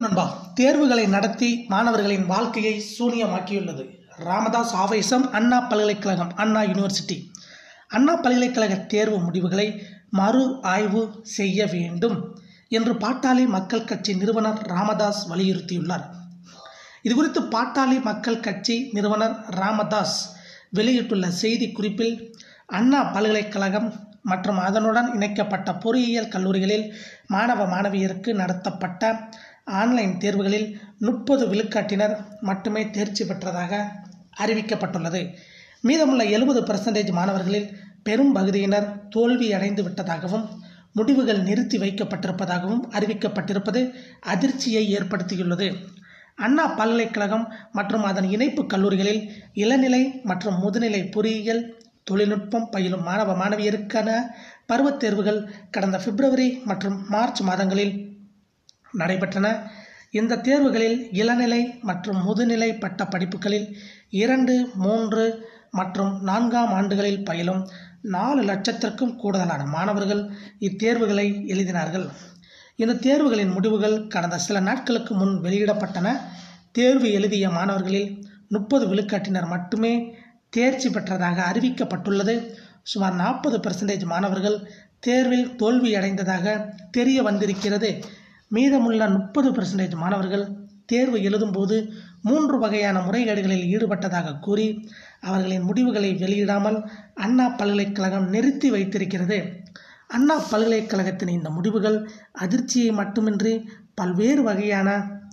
நண்பா தேர்வுகளை நடத்தி மாணவர்களின் வாழ்க்கையை சூனியமாக்கியுள்ளது ராமதாஸ் ஆவேசம் அண்ணா பல்கலைக்கழகம் அண்ணா யூனிவர்சிட்டி அண்ணா பல்கலைக்கழக தேர்வு முடிவுகளை மறு ஆய்வு செய்ய வேண்டும் என்று பாட்டாளி மக்கள் கட்சி நிறுவனர் ராமதாஸ் வலியுறுத்தியுள்ளார் இதுகுறித்து பாட்டாளி மக்கள் கட்சி நிறுவனர் ராமதாஸ் வெளியிட்டுள்ள செய்தி குறிப்பில் அண்ணா பல்கலைக்கழகம் மற்றும் அதனுடன் இணைக்கப்பட்ட பொறியியல் கல்லூரிகளில் மாணவ மாணவியருக்கு நடத்தப்பட்ட ஆன்லைன் தேர்வுகளில் முப்பது விழுக்காட்டினர் மட்டுமே தேர்ச்சி பெற்றதாக அறிவிக்கப்பட்டுள்ளது மீதமுள்ள எழுபது பெர்சன்டேஜ் மாணவர்களில் பெரும் பகுதியினர் தோல்வி அடைந்து விட்டதாகவும் முடிவுகள் நிறுத்தி வைக்கப்பட்டிருப்பதாகவும் அறிவிக்கப்பட்டிருப்பது அதிர்ச்சியை ஏற்படுத்தியுள்ளது அண்ணா பல்கலைக்கழகம் மற்றும் அதன் இணைப்பு கல்லூரிகளில் இளநிலை மற்றும் முதுநிலை பொறியியல் தொழில்நுட்பம் பயிலும் மாணவ மாணவியருக்கான பருவத் தேர்வுகள் கடந்த பிப்ரவரி மற்றும் மார்ச் மாதங்களில் நடைபெற்றன இந்த தேர்வுகளில் இளநிலை மற்றும் முதுநிலை பட்ட படிப்புகளில் இரண்டு மூன்று மற்றும் நான்காம் ஆண்டுகளில் பயிலும் நாலு லட்சத்திற்கும் கூடுதலான மாணவர்கள் இத்தேர்வுகளை எழுதினார்கள் இந்த தேர்வுகளின் முடிவுகள் கடந்த சில நாட்களுக்கு முன் வெளியிடப்பட்டன தேர்வு எழுதிய மாணவர்களில் முப்பது விழுக்காட்டினர் மட்டுமே தேர்ச்சி பெற்றதாக அறிவிக்கப்பட்டுள்ளது சுமார் நாற்பது பெர்சன்டேஜ் மாணவர்கள் தேர்வில் தோல்வியடைந்ததாக தெரிய வந்திருக்கிறது மீதமுள்ள முப்பது பெர்சன்டேஜ் மாணவர்கள் தேர்வு எழுதும்போது மூன்று வகையான முறைகேடுகளில் ஈடுபட்டதாக கூறி அவர்களின் முடிவுகளை வெளியிடாமல் அண்ணா பல்கலைக்கழகம் நிறுத்தி வைத்திருக்கிறது அண்ணா பல்கலைக்கழகத்தின் இந்த முடிவுகள் அதிர்ச்சியை மட்டுமின்றி பல்வேறு வகையான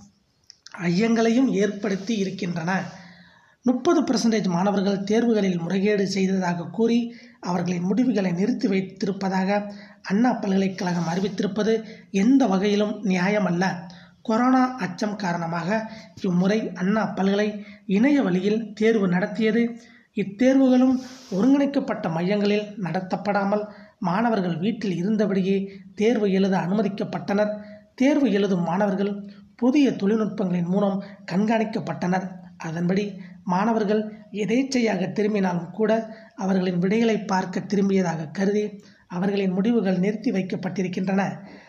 ஐயங்களையும் ஏற்படுத்தி இருக்கின்றன முப்பது பெர்சன்டேஜ் மாணவர்கள் தேர்வுகளில் முறைகேடு செய்ததாக கூறி அவர்களின் முடிவுகளை நிறுத்தி வைத்திருப்பதாக அண்ணா பல்கலைக்கழகம் அறிவித்திருப்பது எந்த வகையிலும் நியாயமல்ல கொரோனா அச்சம் காரணமாக இம்முறை அண்ணா பல்கலை இணைய வழியில் தேர்வு நடத்தியது இத்தேர்வுகளும் ஒருங்கிணைக்கப்பட்ட மையங்களில் நடத்தப்படாமல் மாணவர்கள் வீட்டில் இருந்தபடியே தேர்வு எழுத அனுமதிக்கப்பட்டனர் தேர்வு எழுதும் மாணவர்கள் புதிய தொழில்நுட்பங்களின் மூலம் கண்காணிக்கப்பட்டனர் அதன்படி மாணவர்கள் எதேச்சையாக திரும்பினாலும் கூட அவர்களின் விடைகளை பார்க்க திரும்பியதாக கருதி அவர்களின் முடிவுகள் நிறுத்தி வைக்கப்பட்டிருக்கின்றன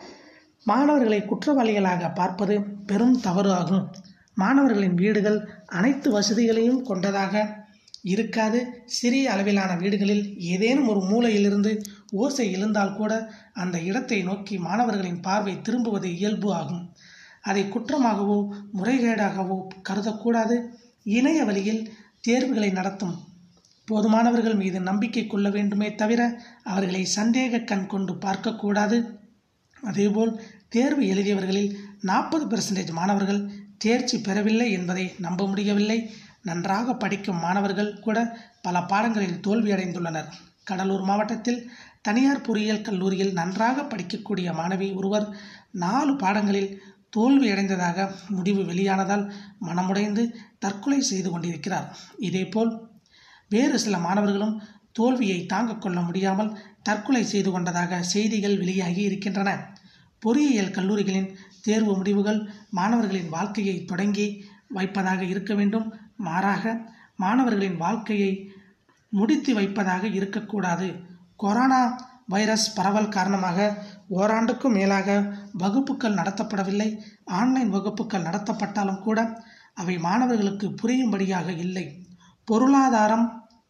மாணவர்களை குற்றவாளிகளாக பார்ப்பது பெரும் தவறு ஆகும் மாணவர்களின் வீடுகள் அனைத்து வசதிகளையும் கொண்டதாக இருக்காது சிறிய அளவிலான வீடுகளில் ஏதேனும் ஒரு மூலையிலிருந்து ஓசை எழுந்தால் கூட அந்த இடத்தை நோக்கி மாணவர்களின் பார்வை திரும்புவது இயல்பு ஆகும் அதை குற்றமாகவோ முறைகேடாகவோ கருதக்கூடாது இணைய வழியில் தேர்வுகளை நடத்தும் போதுமானவர்கள் மீது நம்பிக்கை கொள்ள வேண்டுமே தவிர அவர்களை சந்தேக கண் கொண்டு பார்க்கக்கூடாது அதேபோல் தேர்வு எழுதியவர்களில் நாற்பது பெர்சன்டேஜ் மாணவர்கள் தேர்ச்சி பெறவில்லை என்பதை நம்ப முடியவில்லை நன்றாக படிக்கும் மாணவர்கள் கூட பல பாடங்களில் தோல்வியடைந்துள்ளனர் கடலூர் மாவட்டத்தில் தனியார் பொறியியல் கல்லூரியில் நன்றாக படிக்கக்கூடிய மாணவி ஒருவர் நாலு பாடங்களில் தோல்வியடைந்ததாக முடிவு வெளியானதால் மனமுடைந்து தற்கொலை செய்து கொண்டிருக்கிறார் இதேபோல் வேறு சில மாணவர்களும் தோல்வியை தாங்கிக் கொள்ள முடியாமல் தற்கொலை செய்து கொண்டதாக செய்திகள் வெளியாகி இருக்கின்றன பொறியியல் கல்லூரிகளின் தேர்வு முடிவுகள் மாணவர்களின் வாழ்க்கையை தொடங்கி வைப்பதாக இருக்க வேண்டும் மாறாக மாணவர்களின் வாழ்க்கையை முடித்து வைப்பதாக இருக்கக்கூடாது கொரோனா வைரஸ் பரவல் காரணமாக ஓராண்டுக்கும் மேலாக வகுப்புகள் நடத்தப்படவில்லை ஆன்லைன் வகுப்புகள் நடத்தப்பட்டாலும் கூட அவை மாணவர்களுக்கு புரியும்படியாக இல்லை பொருளாதாரம்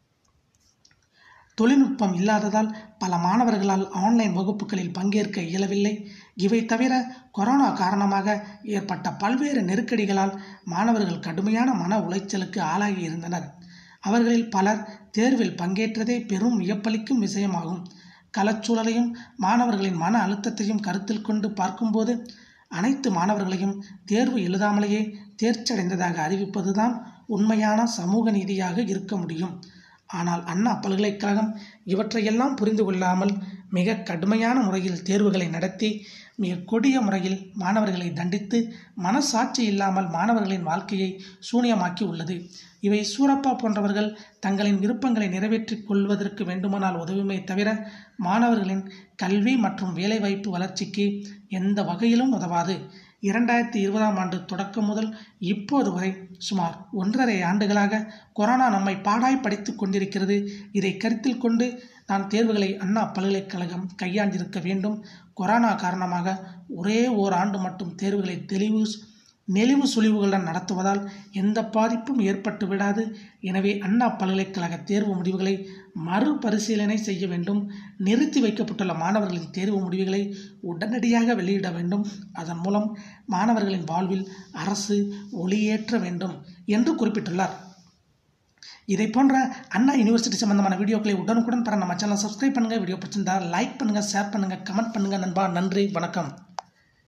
தொழில்நுட்பம் இல்லாததால் பல மாணவர்களால் ஆன்லைன் வகுப்புகளில் பங்கேற்க இயலவில்லை இவை தவிர கொரோனா காரணமாக ஏற்பட்ட பல்வேறு நெருக்கடிகளால் மாணவர்கள் கடுமையான மன உளைச்சலுக்கு ஆளாகி இருந்தனர் அவர்களில் பலர் தேர்வில் பங்கேற்றதே பெரும் வியப்பளிக்கும் விஷயமாகும் களச்சூழலையும் மாணவர்களின் மன அழுத்தத்தையும் கருத்தில் கொண்டு பார்க்கும்போது அனைத்து மாணவர்களையும் தேர்வு எழுதாமலேயே தேர்ச்சடைந்ததாக அறிவிப்பதுதான் உண்மையான சமூக நீதியாக இருக்க முடியும் ஆனால் அண்ணா பல்கலைக்கழகம் இவற்றையெல்லாம் புரிந்து கொள்ளாமல் மிக கடுமையான முறையில் தேர்வுகளை நடத்தி மிக கொடிய முறையில் மாணவர்களை தண்டித்து மனசாட்சி இல்லாமல் மாணவர்களின் வாழ்க்கையை சூனியமாக்கி உள்ளது இவை சூரப்பா போன்றவர்கள் தங்களின் விருப்பங்களை நிறைவேற்றிக் கொள்வதற்கு வேண்டுமானால் உதவுமே தவிர மாணவர்களின் கல்வி மற்றும் வேலைவாய்ப்பு வளர்ச்சிக்கு எந்த வகையிலும் உதவாது இரண்டாயிரத்தி இருபதாம் ஆண்டு தொடக்கம் முதல் இப்போது வரை சுமார் ஒன்றரை ஆண்டுகளாக கொரோனா நம்மை பாடாய் படித்து கொண்டிருக்கிறது இதை கருத்தில் கொண்டு நான் தேர்வுகளை அண்ணா பல்கலைக்கழகம் கையாண்டிருக்க வேண்டும் கொரோனா காரணமாக ஒரே ஓர் ஆண்டு மட்டும் தேர்வுகளை தெளிவு நெளிவு சுழிவுகளுடன் நடத்துவதால் எந்த பாதிப்பும் ஏற்பட்டு விடாது எனவே அண்ணா பல்கலைக்கழக தேர்வு முடிவுகளை மறுபரிசீலனை செய்ய வேண்டும் நிறுத்தி வைக்கப்பட்டுள்ள மாணவர்களின் தேர்வு முடிவுகளை உடனடியாக வெளியிட வேண்டும் அதன் மூலம் மாணவர்களின் வாழ்வில் அரசு ஒளியேற்ற வேண்டும் என்று குறிப்பிட்டுள்ளார் இதை போன்ற அண்ணா யூனிவர்சிட்டி சம்பந்தமான வீடியோக்களை உடனுக்குடன் பெற நம்ம சேனலை சப்ஸ்கிரைப் பண்ணுங்கள் வீடியோ பிடிச்சிருந்தா லைக் பண்ணுங்கள் ஷேர் பண்ணுங்கள் கமெண்ட் பண்ணுங்கள் நண்பா நன்றி வணக்கம்